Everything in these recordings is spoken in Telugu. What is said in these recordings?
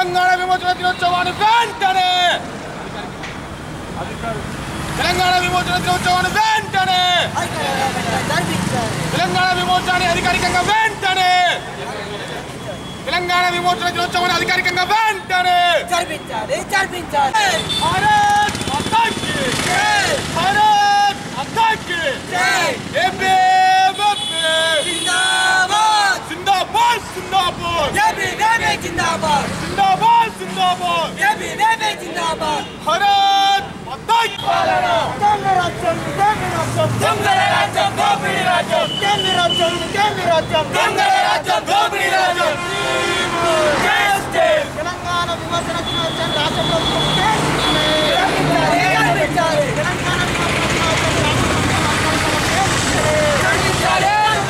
తెలంగాణ విమోచన దినోత్సవాన్ని వెంటనే తెలంగాణ విమోచన దినోత్సవాన్ని వెంటనే తెలంగాణ విమోచనాన్ని అధికారికంగా వెంటనే తెలంగాణ విమోచన దినోత్సవాన్ని అధికారికంగా వెంటనే జరిపించాలి జరిపించాలి భారత్ మాతాకి భారత్ మాతాకి జై. AP AP. జిందాబాద్ జిందాబాద్ జిందాబాద్ ఏపీ వేపే జిందాబాద్ జిందాబాద్ జిందాబాద్ ఏపీ వేపే జిందాబాద్ భారత్ మాతాకి పాలన దొంగ రాజ్యం దొంగ రాజ్యం దొంగల రాజ్యం దోపిడీ రాజ్యం దొంగ రాజ్యం దొంగ రాజ్యం దొంగల రాజ్యం దోపిడీ రాజ్యం జస్టిస్ తెలంగాణ విమోచన దినోత్సవం రాష్ట్ర ప్రభుత్వం జరిపించాలి జరిపించాలి తెలంగాణ విమోచన దినోత్సవం జరిపించాలి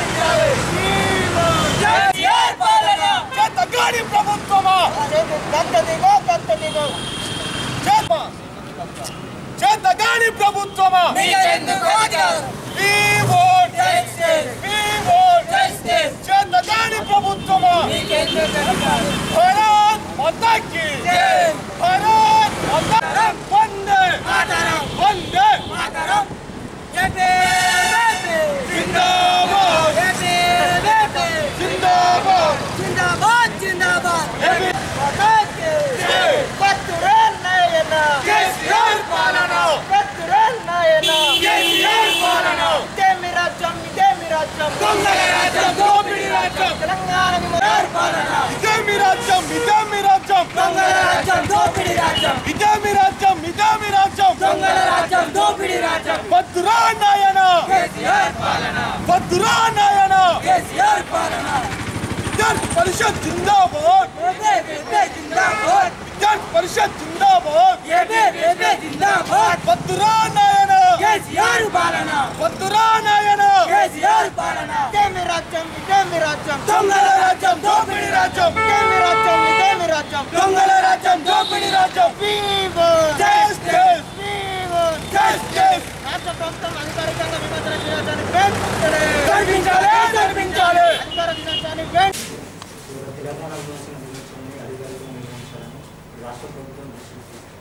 కేసీఆర్ పాలన చేతగాని ప్రభుత్వమా దత్తదిగో దత్తదిగో చేత చేతగాని ప్రభుత్వమా మీకెందుకు అధికారం We vote Justice. We vote Justice. చేతగాని ప్రభుత్వమా మీకెందుకు అధికారం భారత్ మాతాకి జై. భారత్ మాతా వందే మాతరం వందే మాతరం ఏపీ వేపే జిందాబాద్ ఏపీ వేపే జిందాబాద్ జిందాబాద్ జిందాబాద్ ఏపీ మాతాకి జై. కత్తురేల్ నాయన కేసీఆర్ పాలన కత్తురేల్ నాయన కేసీఆర్ పాలన ఇదేమి రాజ్యం ఇదేమి రాజ్యం దొంగల రాజ్యం దోపిడీ రాజ్యం తెలంగాణ విమోచన పాలన ఇదే మీ రాజ్యం ఇదే మీ రాజ్యం దొంగల రాజ్యం దోపిడీ రాజ్యం ఇదే మీ రాజ్యం ఇదే మీ రాజ్యం దొంగల రాజ్యం దోపిడీ రాజ్యం భద్రా నాయన కేసీఆర్ పాలన భద్రా నాయన కేసీఆర్ పాలన విద్యార్థి పరిషత్ జిందాబాద్ ఏపీ వేపే జిందాబాద్ విద్యార్థి పరిషత్ జిందాబాద్ ఏపీ వేపే జిందాబాద్ భద్రా నాయన కేసీఆర్ పాలన భద్రా నాయన కేసీఆర్ పాలన ఇదేమి రాజ్యం ఇదేమి రాజ్యం దొంగల రాజ్యం దోపిడీ రాజ్యం ఇదేమి రాజ్యం ఇదేమి రాజ్యం దొంగల రాజ్యం దోపిడీ రాజ్యం వివో జస్టిస్ వివో జస్టిస్ రాష్ట్ర ప్రభుత్వం అధికారికంగా విమోచన దినోత్సవాన్ని వెంటనే జరిపించాలి జరిపించాలి అధికార దినోత్సవాన్ని వెంటనే తెలంగాణ విమోచన దినోత్సవాన్ని అధికారికంగా నిర్వహించాలని రాష్ట్ర ప్రభుత్వం దృష్టికి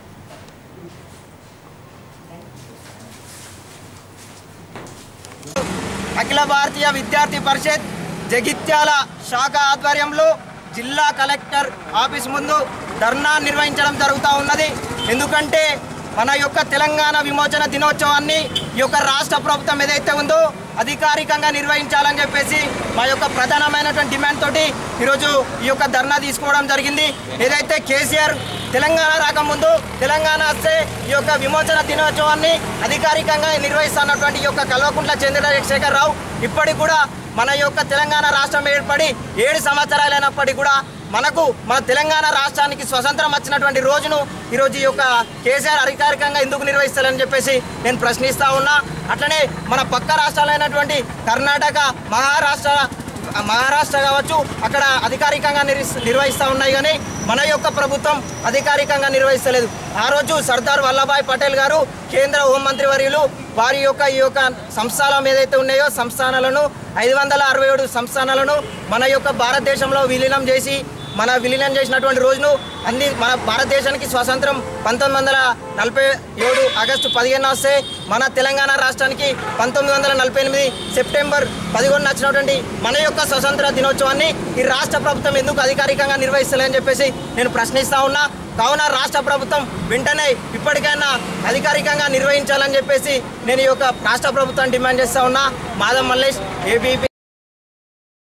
అఖిల భారతీయ విద్యార్థి పరిషత్ జగిత్యాల శాఖ ఆధ్వర్యంలో జిల్లా కలెక్టర్ ఆఫీస్ ముందు ధర్నా నిర్వహించడం జరుగుతూ ఉన్నది ఎందుకంటే మన యొక్క తెలంగాణ విమోచన దినోత్సవాన్ని ఈ యొక్క రాష్ట్ర ప్రభుత్వం ఏదైతే ఉందో అధికారికంగా నిర్వహించాలని చెప్పేసి మా యొక్క ప్రధానమైనటువంటి డిమాండ్ తోటి ఈరోజు ఈ యొక్క ధర్నా తీసుకోవడం జరిగింది ఏదైతే కేసీఆర్ తెలంగాణ రాకముందు తెలంగాణ వస్తే ఈ యొక్క విమోచన దినోత్సవాన్ని అధికారికంగా నిర్వహిస్తున్నటువంటి ఈ యొక్క కల్వకుంట్ల చంద్రశేఖర్ రావు ఇప్పటికి కూడా మన యొక్క తెలంగాణ రాష్ట్రం ఏర్పడి ఏడు సంవత్సరాలైనప్పటికీ కూడా మనకు మన తెలంగాణ రాష్ట్రానికి స్వతంత్రం వచ్చినటువంటి రోజును ఈరోజు ఈ యొక్క కేసీఆర్ అధికారికంగా ఎందుకు నిర్వహిస్తారని చెప్పేసి నేను ప్రశ్నిస్తా ఉన్నా అట్లనే మన పక్క రాష్ట్రాలైనటువంటి కర్ణాటక మహారాష్ట్ర మహారాష్ట్ర కావచ్చు అక్కడ అధికారికంగా నిర్వహిస్- నిర్వహిస్తూ ఉన్నాయి కానీ మన యొక్క ప్రభుత్వం అధికారికంగా నిర్వహిస్తలేదు ఆ రోజు సర్దార్ వల్లభాయ్ పటేల్ గారు కేంద్ర హోంమంత్రి వర్యులు వారి యొక్క ఈ యొక్క సంస్థానం ఏదైతే ఉన్నాయో సంస్థానాలను ఐదు వందల అరవై ఏడు సంస్థానాలను మన యొక్క భారతదేశంలో విలీనం చేసి మన విలీనం చేసినటువంటి రోజును అన్ని మన భారతదేశానికి స్వాతంత్రం పంతొమ్మిది వందల నలభై ఏడు ఆగస్టు పదిహేను వస్తే మన తెలంగాణ రాష్ట్రానికి పంతొమ్మిది వందల నలభై ఎనిమిది సెప్టెంబర్ పదిహేను వచ్చినటువంటి మన యొక్క స్వతంత్ర దినోత్సవాన్ని ఈ రాష్ట్ర ప్రభుత్వం ఎందుకు అధికారికంగా నిర్వహిస్తలేదని చెప్పేసి నేను ప్రశ్నిస్తా ఉన్నా కావున రాష్ట్ర ప్రభుత్వం వెంటనే ఇప్పటికైనా అధికారికంగా నిర్వహించాలని చెప్పేసి నేను ఈ యొక్క రాష్ట్ర ప్రభుత్వం డిమాండ్ చేస్తా ఉన్నా మాధవ్ మల్లేష్ ఏబీపీ